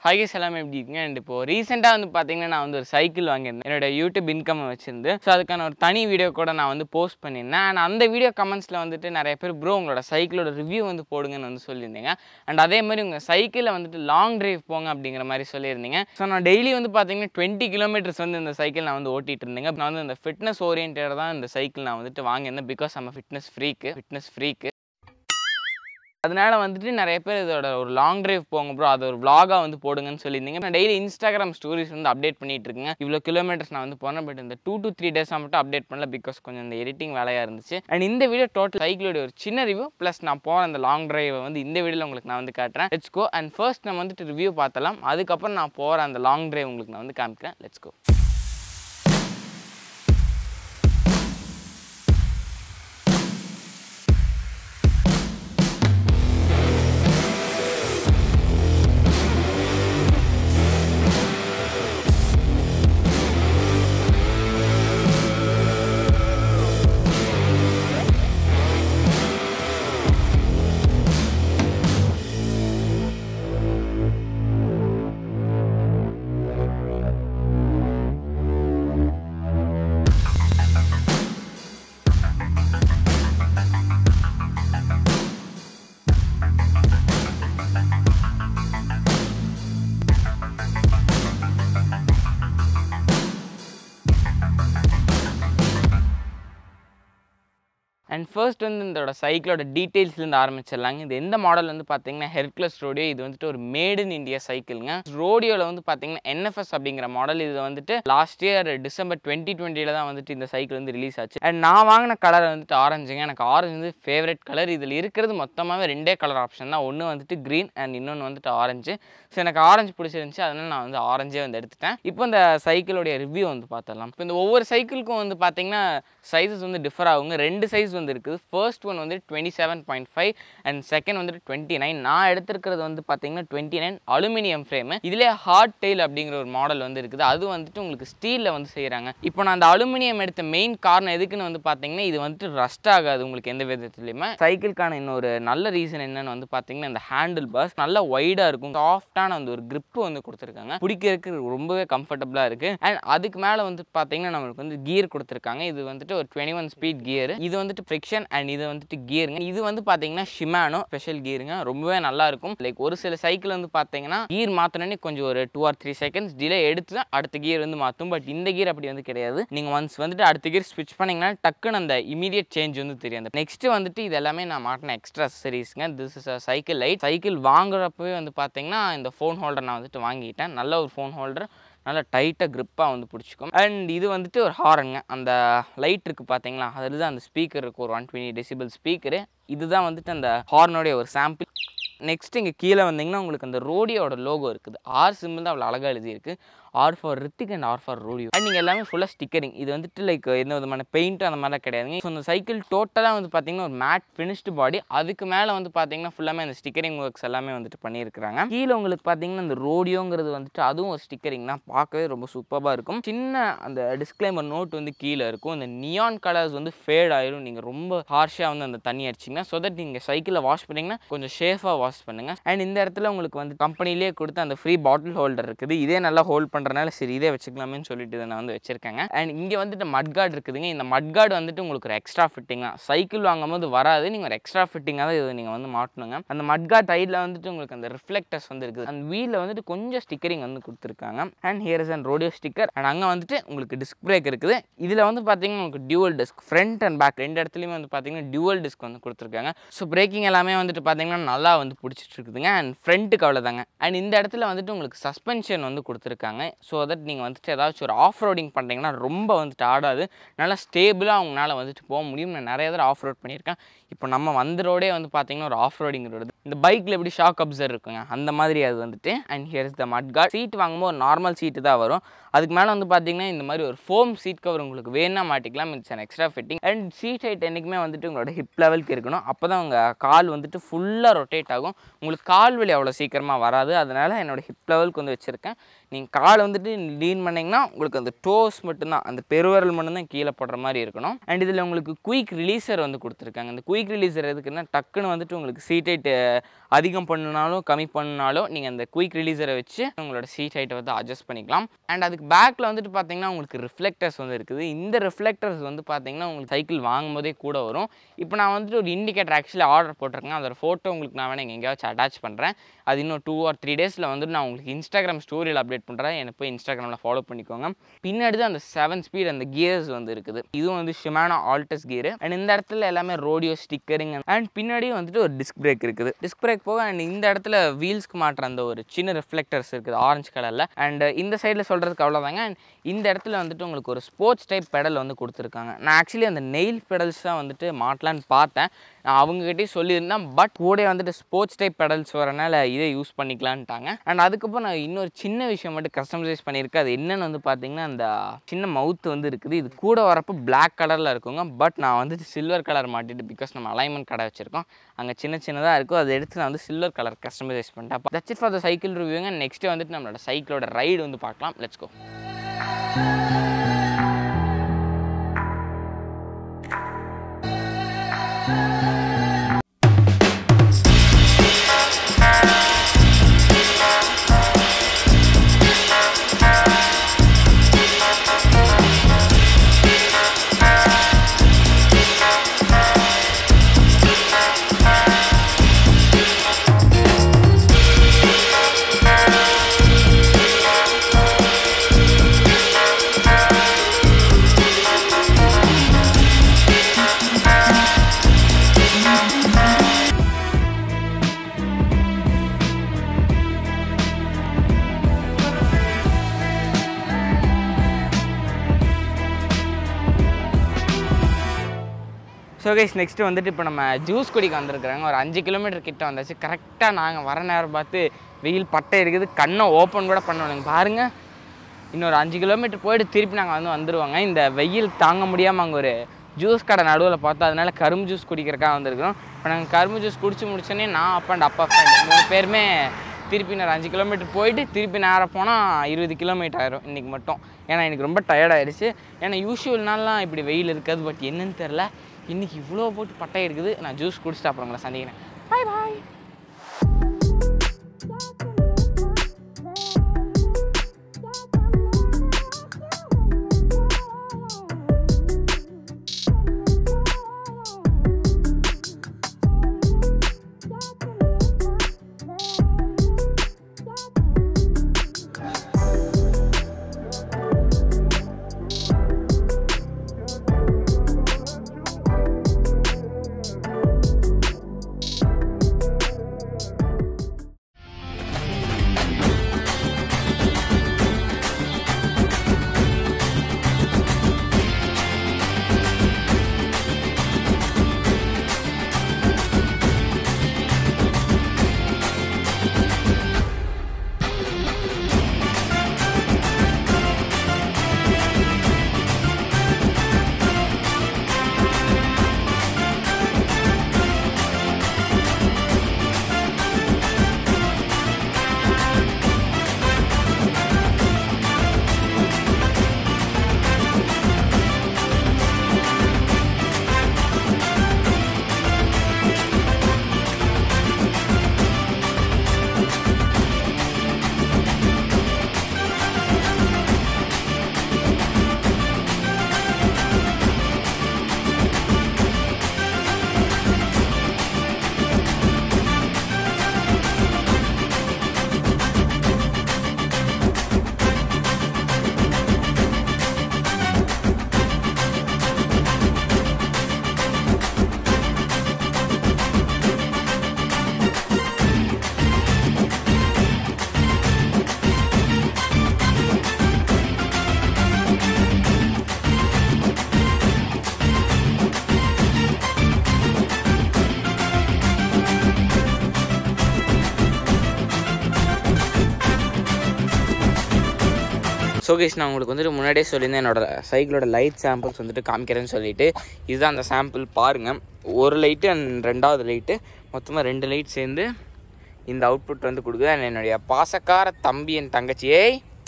ஹைகேஸ் எல்லாமே எப்படி இருக்குங்க அண்ட் இப்போ ரீசெண்டாக வந்து பார்த்தீங்கன்னா நான் வந்து ஒரு சைக்கிள் வாங்கியிருந்தேன் என்னோட யூடியூப் இன்கம் வச்சிருந்து ஸோ அதுக்கான ஒரு தனி வீடியோ கூட நான் வந்து போஸ்ட் பண்ணியிருந்தேன் அண்ட் அந்த வீடியோ கமெண்ட்ஸில் வந்துட்டு நிறைய பேர் ப்ரோ உங்களோட சைக்கிளோட ரிவ்யூ வந்து போடுங்கன்னு வந்து சொல்லியிருந்தீங்க அண்ட் அதே மாதிரி உங்கள் சைக்கிளில் வந்துட்டு லாங் டிரைவ் போங்க அப்படிங்கிற மாதிரி சொல்லியிருந்தீங்க ஸோ நான் டெய்லி வந்து பார்த்தீங்கன்னா டுவெண்ட்டி கிலோமீட்டர்ஸ் வந்து இந்த சைக்கிள் நான் வந்து ஓட்டிட்டு இருந்தேங்க நான் வந்து இந்த ஃபிட்னஸ் ஓரியன்டாக தான் இந்த சைக்கிள் நான் வந்துட்டு வாங்கியிருந்தேன் பிகாஸ் நம்ம ஃபிட்னஸ் ஃப்ரீக்கு ஃபிட்னஸ் ஃப்ரீக்கு அதனால வந்துட்டு நிறைய பேர் இதோட ஒரு லாங் டிரைவ் போங்க ப்ரோ அது ஒரு vlog-ஆ வந்து போடுங்கன்னு சொல்லியிருந்தீங்க நான் டெய்லி இன்ஸ்டாகிராம் ஸ்டோரிஸ் வந்து அப்டேட் பண்ணிட்டு இருக்கேங்க இவ்வளோ கிலோமீட்டர்ஸ் நான் வந்து போனேன் பட் இந்த டூ to த்ரீ டேஸாக மட்டும் அப்டேட் பண்ணல பிகாஸ் கொஞ்சம் இந்த எடிட்டிங் வேலையாக இருந்துச்சு அண்ட் இந்த வீடியோ டோட்டல் சைக்கிளோட ஒரு சின்ன ரிவ்யூ ப்ளஸ் நான் போன அந்த லாங் டிரைவை வந்து இந்த வீடியோவில் உங்களுக்கு நான் வந்து காட்டுறேன் லெட்ஸ் கோ அண்ட் ஃபர்ஸ்ட் நம்ம வந்துட்டு ரிவ்யூ பார்த்தலாம் அதுக்கப்புறம் நான் போகிற அந்த லாங் டிரைவ் உங்களுக்கு நான் வந்து காமிக்கிறேன் லெட்ஸ் கோ அண்ட் ஃபர்ஸ்ட் வந்து இதோட சைக்கிளோட டீட்டெயில்ஸ்லேருந்து ஆரம்பிச்சிடலாங்க இது எந்த மாடல் வந்து பார்த்தீங்கன்னா ஹெர்க்லஸ் ரோடியோ இது வந்துட்டு ஒரு மேட் இன் இந்தியா சைக்கிளுங்க ரோடியோவில் வந்து பார்த்தீங்கன்னா என்எஃப்எஸ் அப்படிங்கிற மாடல் இது வந்துட்டு லாஸ்ட் இயர் டிசம்பர் டுவெண்ட்டி டுவெண்ட்டியில் தான் வந்துட்டு இந்த சைக்கிள் வந்து ரிலீஸ் ஆச்சு அண்ட் நான் வாங்கின கலர் வந்துட்டு ஆரஞ்சுங்க எனக்கு ஆரஞ்சு வந்து ஃபேவரட் கலர் இதில் இருக்கிறது மொத்தமாகவே ரெண்டே கலர் ஆப்ஷன் தான் ஒன்று வந்துட்டு க்ரீன் அண்ட் இன்னொன்று வந்துட்டு ஆரஞ்சு ஸோ எனக்கு ஆரஞ்சு பிடிச்சிருந்துச்சு அதனால நான் வந்து ஆரஞ்சே வந்து எடுத்துட்டேன் இப்போ இந்த சைக்கிளோடைய ரிவ்யூ வந்து பார்த்துடலாம் இப்போ இந்த ஒவ்வொரு சைக்கிளுக்கும் வந்து பார்த்தீங்கன்னா சைஸஸ் வந்து டிஃபர் ஆகுங்க ரெண்டு சைஸ் வந்து இருக்குது ஃபர்ஸ்ட் ஒன் வந்து twenty seven point five and second வந்துட்டு டுவெண்ட்டி நைன் நான் எடுத்திருக்கிறது வந்து பார்த்தீங்கன்னா டுவெண்ட்டி நைன் அலுமினியம் ஃப்ரேமு இதிலே ஹார்ட் டெயில் அப்படிங்கிற ஒரு மாடல் வந்து இருக்குது அது வந்துட்டு உங்களுக்கு ஸ்டீலில் வந்து செய்கிறாங்க இப்போ நான் அந்த அலுமினியம் எடுத்த மெயின் காரணம் எதுக்குன்னு வந்து பார்த்தீங்கன்னா இது வந்துட்டு ரஸ்ட் ஆகாது உங்களுக்கு எந்த விதத்துலையுமே சைக்கிளுக்கான இன்னொரு நல்ல ரீசன் என்னன்னு வந்து பார்த்தீங்கன்னா இந்த ஹேண்டில் பாஸ் நல்லா ஒய்டாக இருக்கும் சாஃப்டான அந்த ஒரு grip வந்து கொடுத்துருக்காங்க பிடிக்கிறதுக்கு ரொம்பவே கம்ஃபர்டபுளாக இருக்குது அண்ட் அதுக்கு மேலே வந்து பார்த்தீங்கன்னா நம்மளுக்கு வந்து கியர் கொடுத்துருக்காங்க இது வந்துட்டு ஒரு டுவெண்ட்டி ஒன் ஸ்பீட் கியர் இது வந்துட்டு ஃப்ரிக்ஷன் அண்ட் இது வந்துட்டு கியருங்க இது வந்து பார்த்தீங்கன்னா ஷிமானோ ஸ்பெஷல் கியருங்க ரொம்பவே நல்லா இருக்கும் லைக் ஒரு சில சைக்கிள் வந்து பார்த்தீங்கன்னா கியர் மாற்றினே கொஞ்சம் ஒரு two or three seconds delay எடுத்து தான் அடுத்த கியர் வந்து மாற்றும் பட் இந்த கியர் அப்படி வந்து கிடையாது நீங்கள் ஒன்ஸ் வந்துட்டு அடுத்த கியர் ஸ்விட்ச் பண்ணிங்கன்னா டக்குன்னு அந்த இமீடியட் சேஞ்ச் வந்து தெரியும் அந்த நெக்ஸ்ட் வந்துட்டு இது எல்லாமே நான் மாட்டின எக்ஸ்ட்ரா அசரிஸ்ங்க this is a cycle light cycle வாங்குறப்பவே வந்து பார்த்தீங்கன்னா இந்த ஃபோன் ஹோல்டர் நான் வந்துட்டு வாங்கிட்டேன் நல்ல ஒரு ஃபோன் ஹோல்டர் நல்லா டைட்டாக க்ரிப்பாக வந்து பிடிச்சிக்கும் அண்ட் இது வந்துட்டு ஒரு ஹாரங்க அந்த லைட் இருக்குது பார்த்தீங்களா அதில் தான் அந்த ஸ்பீக்கர் இருக்குது ஒரு ஒன் டுவெண்ட்டி டெசிபிள் ஸ்பீக்கரு இதுதான் வந்துட்டு அந்த ஹார்னோடைய ஒரு சாம்பிள் நெக்ஸ்ட் இங்கே கீழே வந்தீங்கன்னா உங்களுக்கு அந்த ரோடியோட லோகோ இருக்குது ஆர் சிம்பிள் தான் அவ்வளோ அழகாக எழுதியிருக்கு R for Rithik and R for Rodeo and நீங்கள் எல்லாமே ஃபுல்லாக ஸ்டிக்கரிங் இது வந்துட்டு லைக் எந்த விதமான பெயிண்ட் அந்த மாதிரிலாம் கிடையாதுங்க ஸோ அந்த சைக்கிள் டோட்டலாக வந்து பார்த்தீங்கன்னா ஒரு மேட் ஃபினிஷ்டு பாடி அதுக்கு மேலே வந்து பார்த்தீங்கன்னா ஃபுல்லாமே அந்த ஸ்டிக்கரிங் ஒர்க்ஸ் எல்லாமே வந்துட்டு பண்ணியிருக்கிறாங்க கீழே உங்களுக்கு பார்த்தீங்கன்னா இந்த ரோடியோங்கிறது வந்துட்டு அதுவும் ஒரு ஸ்டிக்கரிங் தான் பார்க்கவே ரொம்ப சூப்பராக இருக்கும் சின்ன அந்த டிஸ்க்ளைமர் நோட் வந்து கீழே இருக்கும் இந்த நியான் கலர்ஸ் வந்து ஃபேட் ஆயிரும் நீங்கள் ரொம்ப ஹார்ஷாக வந்து அந்த தண்ணி அடிச்சிங்கன்னா ஸோ தட் நீங்கள் சைக்கிளை வாஷ் பண்ணிங்கன்னா கொஞ்சம் சேஃபாக வாஷ் பண்ணுங்கள் அண்ட் இந்த இடத்துல உங்களுக்கு வந்து கம்பெனிலேயே கொடுத்த அந்த ஃப்ரீ பாட்டில் ஹோல்டர் இருக்குது இதே நல்லா ஹோல்ட் பண்ணுறனால சரி இதே வச்சுக்கலாமேன்னு சொல்லிட்டு இதை நான் வந்து வச்சிருக்கேங்க அண்ட் இங்கே வந்துட்டு மட்கார்டு இருக்குதுங்க இந்த மட்கார்டு வந்துட்டு உங்களுக்கு ஒரு எக்ஸ்ட்ரா ஃபிட்டிங் தான் சைக்கிள் வாங்கும்போது வராது நீங்கள் ஒரு எக்ஸ்ட்ரா ஃபிட்டிங்காக தான் இதை நீங்கள் வந்து மாட்டணுங்க அந்த மட்கார்ட் சைடில் வந்துட்டு உங்களுக்கு அந்த ரிஃப்ளெக்டர்ஸ் வந்து இருக்குது அந்த வீலில் வந்துட்டு கொஞ்சம் ஸ்டிக்கரிங் வந்து கொடுத்துருக்காங்க and here is and Rodeo sticker and அங்கே வந்துட்டு உங்களுக்கு டிஸ்க் பிரேக் இருக்குது இதில் வந்து பார்த்தீங்கன்னா உங்களுக்கு dual disc front and back ரெண்டு இடத்துலையுமே வந்து பார்த்தீங்கன்னா டியூவல் டிஸ்க் வந்து கொடுத்துருக்காங்க ஸோ பிரேக்கிங் எல்லாமே வந்துட்டு பார்த்தீங்கன்னா நல்லா வந்து பிடிச்சிட்டு இருக்குதுங்க அண்ட் ஃப்ரண்ட்டுக்கு அவ்வளோதாங்க அண்ட் இந்த இடத்துல வந்துட்டு உங்களுக்கு சஸ்பென்ஷன் வந்து கொடுத்துருக்காங்க ஸோ தட் நீங்கள் வந்துட்டு ஏதாச்சும் ஒரு ஆஃப் ரோடிங் பண்ணுறீங்கன்னா ரொம்ப வந்துட்டு ஆடாது நல்லா ஸ்டேபிளாக அவங்களால வந்துட்டு போக முடியும் நான் நிறைய தடவை ஆஃப் ரோட் பண்ணியிருக்கேன் இப்போ நம்ம வந்த ரோடே வந்து பார்த்தீங்கன்னா ஒரு ஆஃப் ரோடிங் ரோடு இந்த பைக்கில் எப்படி ஷாக் அப்சர் இருக்குங்க அந்த மாதிரி அது வந்துட்டு அண்ட் ஹியர் இஸ் த மட் கார்ட் சீட் வாங்கும்போது ஒரு நார்மல் சீட்டு தான் வரும் அதுக்கு மேலே வந்து பார்த்தீங்கன்னா இந்த மாதிரி ஒரு ஃபோம் சீட் கவர் உங்களுக்கு வேணா மாட்டிக்கலாம் it's an extra fitting and seat height என்றைக்குமே வந்துட்டு உங்களோட ஹிப் லெவலுக்கு இருக்கணும் அப்போ தான் உங்கள் கால் வந்துட்டு ஃபுல்லாக ரொட்டேட் ஆகும் உங்களுக்கு கால் வலி அவ்வளோ சீக்கிரமாக வராது அதனால் என்னோட ஹிப் லெவலுக்கு வந்து வச்சுருக்கேன் நீங்கள் கால் கால் வந்துட்டு லீன் பண்ணிங்கன்னா உங்களுக்கு அந்த டோஸ் மட்டும்தான் அந்த பெருவரல் மட்டும்தான் கீழே போடுற மாதிரி இருக்கணும் அண்ட் இதில் உங்களுக்கு குயிக் ரிலீசர் வந்து கொடுத்துருக்காங்க அந்த குயிக் ரிலீசர் எதுக்குன்னா டக்குன்னு வந்துட்டு உங்களுக்கு சீட் ஹைட் அதிகம் பண்ணினாலும் கம்மி பண்ணினாலும் நீங்கள் அந்த குயிக் ரிலீசரை வச்சு உங்களோட சீட் ஹைட்டை வந்து அட்ஜஸ்ட் பண்ணிக்கலாம் அண்ட் அதுக்கு பேக்கில் வந்துட்டு பார்த்தீங்கன்னா உங்களுக்கு ரிஃப்ளெக்டர்ஸ் வந்து இருக்குது இந்த ரிஃப்ளெக்டர்ஸ் வந்து பார்த்தீங்கன்னா உங்களுக்கு சைக்கிள் வாங்கும் போதே கூட வரும் இப்போ நான் வந்துட்டு ஒரு இண்டிகேட்டர் ஆக்சுவலி ஆர்டர் போட்டிருக்கேன் அதோட ஃபோட்டோ உங்களுக்கு நான் வேணா இங்க எங்கேயாச்சும் அட்டாச் பண்ணுறேன் அது இன்னும் டூ ஆர் த்ரீ டேஸில் வந்துட்டு நான் உங்களுக்கு இன்ஸ்டாகிராம் ஸ்டோரியில் அப்டேட் பண்ணுறேன் எனக்கு போய் இன்ஸ்டாகிராமில் ஃபாலோ பண்ணிக்கோங்க பின்னாடி தான் அந்த செவன் ஸ்பீட் அந்த கியர்ஸ் வந்து இருக்குது இதுவும் வந்து ஷிமானோ ஆல்டஸ் கியர் அண்ட் இந்த இடத்துல எல்லாமே ரோடியோ ஸ்டிக்கரிங் அண்ட் பின்னாடியும் வந்துட்டு ஒரு டிஸ்க் பிரேக் இருக்குது டிஸ்க் பிரேக் போக அண்ட் இந்த இடத்துல வீல்ஸ்க்கு மாட்டுற அந்த ஒரு சின்ன ரிஃப்ளெக்டர்ஸ் இருக்குது ஆரஞ்சு கலரில் அண்ட் இந்த சைடில் சொல்கிறதுக்கு அவ்வளோதாங்க அண்ட் இந்த இடத்துல வந்துட்டு உங்களுக்கு ஒரு ஸ்போர்ட்ஸ் டைப் பெடல் வந்து கொடுத்துருக்காங்க நான் ஆக்சுவலி அந்த நெயில் பெடல்ஸ் தான் வந்துட்டு மாட்டலான்னு பார்த்தேன் நான் அவங்ககிட்டயே சொல்லியிருந்தேன் பட் கூட வந்துட்டு ஸ்போர்ட்ஸ் டைப் பெடல்ஸ் வரனால இதை யூஸ் பண்ணிக்கலான்ட்டாங்க அண்ட் அதுக்கப்புறம் நான் இன்னொரு சின்ன விஷயம் மட்டும் கஸ்டமைஸ் பண்ணியிருக்கேன் அது என்னன்னு வந்து பார்த்தீங்கன்னா அந்த சின்ன மவுத் வந்து இருக்குது இது கூட வரப்போ Black கலரில் இருக்குங்க பட் நான் வந்துட்டு சில்வர் கலர் மாட்டிட்டு பிகாஸ் நம்ம அலைன்மெண்ட் கடை வச்சுருக்கோம் அங்கே சின்ன சின்னதாக இருக்கும் அதை எடுத்து நான் வந்து சில்வர் கலர் கஸ்டமைஸ் பண்ணிட்டேன் that's it for the cycle ரிவ்யூங்க நெக்ஸ்ட்டு வந்துட்டு நம்மளோட சைக்கிளோட ரைடு வந்து பார்க்கலாம் let's go so guys next வந்துட்டு இப்போ நம்ம ஜூஸ் குடிக்க வந்திருக்கிறாங்க ஒரு அஞ்சு கிலோமீட்டர் கிட்ட வந்தாச்சு கரெக்டாக நாங்கள் வர நேரம் பார்த்து வெயில் பட்டை இருக்குது கண்ணை ஓப்பன் கூட பண்ணணுங்க பாருங்கள் இன்னொரு அஞ்சு கிலோமீட்டர் போயிட்டு திருப்பி நாங்கள் வந்து வந்துடுவாங்க இந்த வெயில் தாங்க முடியாமல் அங்கே ஒரு ஜூஸ் கடை நடுவில் பார்த்தோம் அதனால கரும்பு ஜூஸ் குடிக்கிறக்காக வந்திருக்கிறோம் இப்போ நாங்கள் கரும்பு ஜூஸ் குடிச்சு முடிச்சோன்னே நான் அப்பா அண்ட் அப்பா ஃப்ரெண்ட் மூணு பேருமே திருப்பி நான் அஞ்சு கிலோமீட்டர் போயிட்டு திருப்பி நேராக போனால் இருபது கிலோமீட்டர் ஆயிரும் இன்றைக்கி மட்டும் ஏன்னா எனக்கு ரொம்ப tired ஆயிடுச்சு ஏன்னா யூஷுவல் நாள்லாம் இப்படி வெயில் இருக்காது பட் என்னன்னு தெரில இன்றைக்கி இவ்வளோ போட்டு பட்டை இருக்குது நான் ஜூஸ் குடிச்சிட்டு அப்புறம் உங்களை சந்திக்கிறேன் பாய் பாய் ஸோ கைஸ் நான் உங்களுக்கு வந்துட்டு முன்னாடியே சொல்லியிருந்தேன் என்னோட சைக்கிளோட லைட் சாம்பிள்ஸ் வந்துட்டு காமிக்கிறேன்னு சொல்லிட்டு இதுதான் அந்த சாம்பிள் பாருங்கள் ஒரு லைட்டு அண்ட் ரெண்டாவது லைட்டு மொத்தமாக ரெண்டு லைட் சேர்ந்து இந்த அவுட்புட் வந்து கொடுக்குது அண்ட் என்னுடைய பாசக்கார தம்பி என் தங்கச்சி ஏய்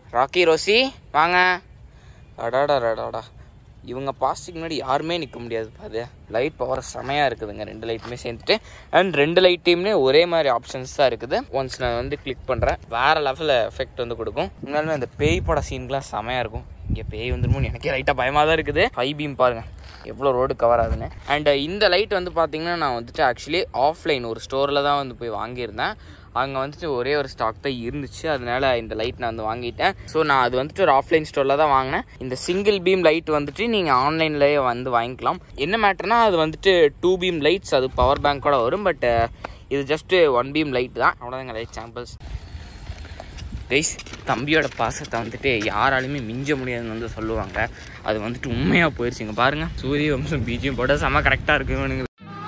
ராக்கி ரோசி வாங்க அடாடாடாடாடா இவங்க பாஸ்டிக்கு முன்னாடி யாருமே நிற்க முடியாது பாரு லைட் பவர் செமையாக இருக்குதுங்க ரெண்டு லைட்டுமே சேர்ந்துட்டு அண்ட் ரெண்டு லைட்டையுமே ஒரே மாதிரி ஆப்ஷன்ஸ் தான் இருக்குது ஒன்ஸ் நான் வந்து கிளிக் பண்ணுறேன் வேறு லெவலில் எஃபெக்ட் வந்து கொடுக்கும் உண்மையாலுமே அந்த பேய் பட சீன்லாம் செமையாக இருக்கும் இங்கே பேய் வந்துருமோன்னு எனக்கே லைட்டாக பயமாக தான் இருக்குது ஃபைவ் பீம் பாருங்கள் எவ்வளோ ரோடு கவர் ஆகுதுன்னு அண்ட் இந்த லைட் வந்து பார்த்தீங்கன்னா நான் வந்துட்டு ஆக்சுவலி ஆஃப்லைன் ஒரு ஸ்டோரில் தான் வந்து போய் வாங்கியிருந்தேன் அங்கே வந்துட்டு ஒரே ஒரு ஸ்டாக் தான் இருந்துச்சு அதனால இந்த லைட் நான் வந்து வாங்கிட்டேன் ஸோ நான் அது வந்துட்டு ஒரு ஆஃப்லைன் ஸ்டோரில் தான் வாங்கினேன் இந்த சிங்கிள் பீம் லைட் வந்துட்டு நீங்கள் ஆன்லைன்லேயே வந்து வாங்கிக்கலாம் என்ன மேட்டர்னா அது வந்துட்டு டூ பீம் லைட்ஸ் அது பவர் பேங்கோட வரும் பட் இது ஜஸ்ட்டு ஒன் பீம் லைட் தான் அவ்வளோதாங்க லைட் சாம்பிள்ஸ் கைஸ் தம்பியோட பாசத்தை வந்துட்டு யாராலுமே மிஞ்ச முடியாதுன்னு வந்து சொல்லுவாங்க அது வந்துட்டு உண்மையாக போயிடுச்சுங்க பாருங்கள் சூரிய வம்சம் பீஜியம் போட செம்ம கரெக்டாக இருக்கு இவனுங்க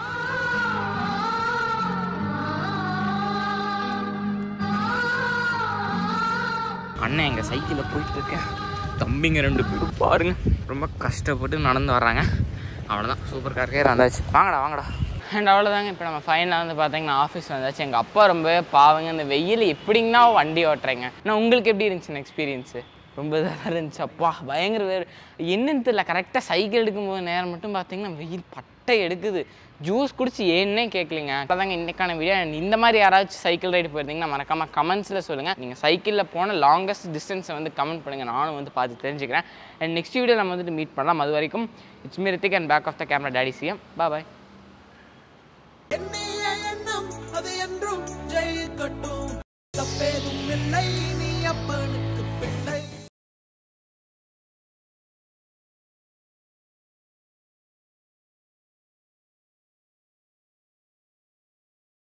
அண்ணன் எங்கள் சைக்கிளில் போயிட்டு இருக்கேன் தம்பிங்க ரெண்டு பேரும் பாருங்க ரொம்ப கஷ்டப்பட்டு நடந்து வர்றாங்க அவ்வளோதான் சூப்பர் கார்க்கே வந்தாச்சு வாங்கடா வாங்கடா அண்ட் அவ்வளோதாங்க இப்போ நம்ம ஃபைனலாக வந்து பார்த்தீங்கன்னா ஆஃபீஸ் வந்தாச்சு எங்கள் அப்பா ரொம்பவே பாவங்க இந்த வெயில் எப்படிங்கன்னா வண்டி ஓட்டுறேங்க நான் உங்களுக்கு எப்படி இருந்துச்சுன்னு எக்ஸ்பீரியன்ஸு ரொம்ப இதாக இருந்துச்சு அப்பா பயங்கர வேறு என்னன்னு தெரியல கரெக்டாக சைக்கிள் எடுக்கும்போது நேரம் மட்டும் பார்த்தீங்கன்னா வெயில் பட்டை எடுக்குது ஜூஸ் குடிச்சு ஏன்னே கேட்கலிங்க அதாங்க இன்றைக்கான வீடியோ இந்த மாதிரி யாராச்சும் சைக்கிள் ரைடு போயிருந்தீங்கன்னா மறக்காமல் கமெண்ட்ஸில் சொல்லுங்கள் நீங்கள் சைக்கிளில் போன லாங்கஸ்ட் டிஸ்டன்ஸை வந்து கமெண்ட் பண்ணுங்கள் நானும் வந்து பார்த்து தெரிஞ்சுக்கிறேன் அண்ட் நெக்ஸ்ட் வீடியோ நம்ம வந்துட்டு மீட் பண்ணலாம் அது வரைக்கும் it's me Rithik and back of the camera daddy C M bye எண்ணிய எண்ணம் அது என்றும் ஜெயிக்கட்டும்